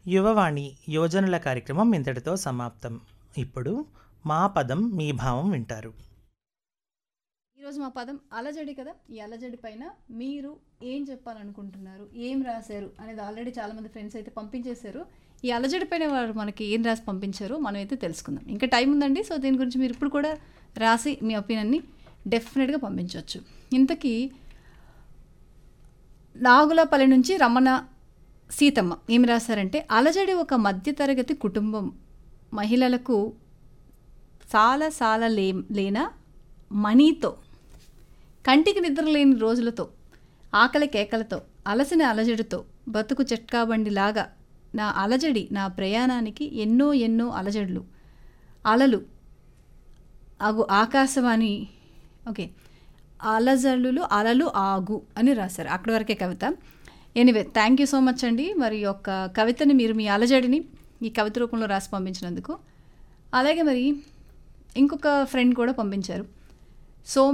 యువవాణి యువజనుల కార్యక్రమం ఇంతటితో సమాప్తం ఇప్పుడు మా పదం మీ భావం వింటారు ఈరోజు మా పదం అలజడి కదా ఈ అలజడి పైన మీరు ఏం చెప్పాలనుకుంటున్నారు ఏం రాశారు అనేది ఆల్రెడీ చాలామంది ఫ్రెండ్స్ అయితే పంపించేశారు ఈ అలజడి పైన వారు మనకి ఏం రాసి పంపించారో మనం అయితే తెలుసుకుందాం ఇంకా టైం ఉందండి సో దీని గురించి మీరు ఇప్పుడు కూడా రాసి మీ ఒపీనియన్ని డెఫినెట్గా పంపించవచ్చు ఇంతకీ నాగులపల్లి నుంచి రమణ సీతమ్మ ఏమి రాశారంటే అలజడి ఒక మధ్యతరగతి కుటుంబం మహిళలకు చాలా చాలా లే లేన మనీతో కంటికి నిద్ర లేని రోజులతో ఆకలి కేకలతో అలసిన అలజడితో బతుకు చెట్కాబండిలాగా నా అలజడి నా ప్రయాణానికి ఎన్నో ఎన్నో అలజడులు అలలు అగు ఆకాశవాణి ఓకే అలజడులు అలలు ఆగు అని రాశారు అక్కడి వరకే కవిత anyway thank you so much అండి మరి యొక్క కవితని మీరు మీ అలజడిని ఈ కవిత రూపంలో రాసి పంపించినందుకు అలాగే మరి ఇంకొక ఫ్రెండ్ కూడా పంపించారు సో